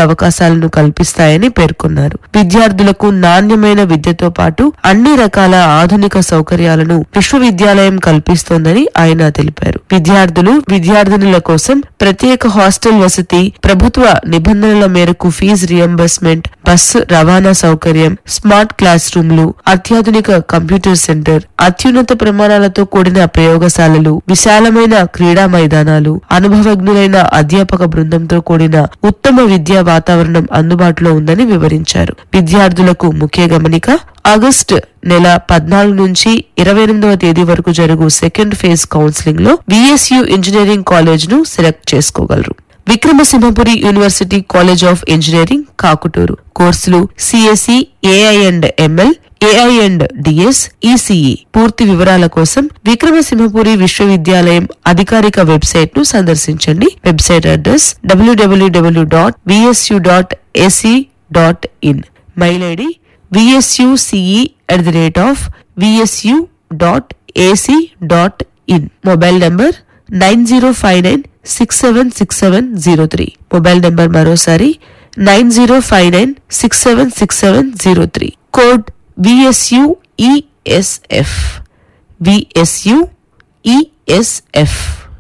అవకాశాలను కల్పిస్తాయని పేర్కొన్నారు విద్యార్థులకు నాణ్యమైన విద్యతో పాటు అన్ని రకాల ఆధునిక సౌకర్యాలను విశ్వవిద్యాలయం కల్పిస్తోందని ఆయన తెలిపారు విద్యార్థులు విద్యార్థినుల కోసం ప్రత్యేక హాస్టల్ వసతి ప్రభుత్వ నిబంధనల మేరకు ఫీజు రియంబర్స్మెంట్ బస్సు రవాణా సౌకర్యం స్మార్ట్ క్లాస్ రూమ్లు అత్యాధునిక కంప్యూటర్ సెంటర్ అత్యున్నత ప్రమాణాలతో కూడిన ప్రయోగశాలలు విశాలమైన క్రీడా మైదానాలు అనుభవజ్ఞులైన అధ్యాపక బృందంతో కూడిన ఉత్తమ విద్యా వాతావరణం అందుబాటులో ఉందని వివరించారు విద్యార్థులకు ముఖ్య గమనిక ఆగస్టు నెల పద్నాలుగు నుంచి ఇరవై ఎనిమిదవ తేదీ వరకు జరుగు సెకండ్ ఫేజ్ కౌన్సిలింగ్ లో విఎస్యు ఇంజనీరింగ్ కాలేజ్ ను సెలెక్ట్ చేసుకోగలరు Vikramasimhapuri university college of engineering Kakuturu కోర్సులు CSE AI and ML AI and DS ECE పూర్తి వివరాల కోసం విక్రమసింహపురి విశ్వవిద్యాలయం అధికారిక వెబ్సైట్ ను సందర్శించండి website address WWW dot VSU dot AC dot in mail ID VSUCE at the rate of VSU dot AC dot in mobile number nine zero five nine six seven six seven zero three mobile number మరోసారి nine zero five nine six seven six seven zero three code VSU ESF VSU ESF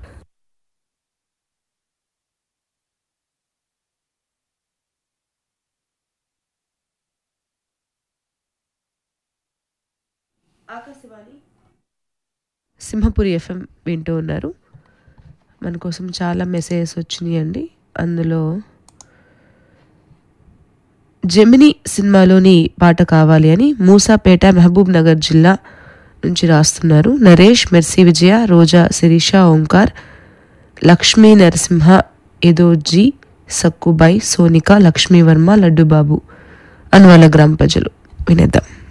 Simhapuri FM వింటూ ఉన్నారు మన కోసం చాలా messages వచ్చినాయి అండి అందులో Gemini సినిమాలోని పాట కావాలి అని మూసాపేట మహబూబ్ నగర్ జిల్లా నుంచి రాస్తున్నారు నరేష్ మెర్సీ విజయ రోజా శిరీష ఓంకార్ లక్ష్మీ నరసింహ ఎదోజీ సక్కుబాయ్ సోనిక లక్ష్మీవర్మ లడ్డుబాబు అని వాళ్ళ గ్రామ ప్రజలు వినేద్దాం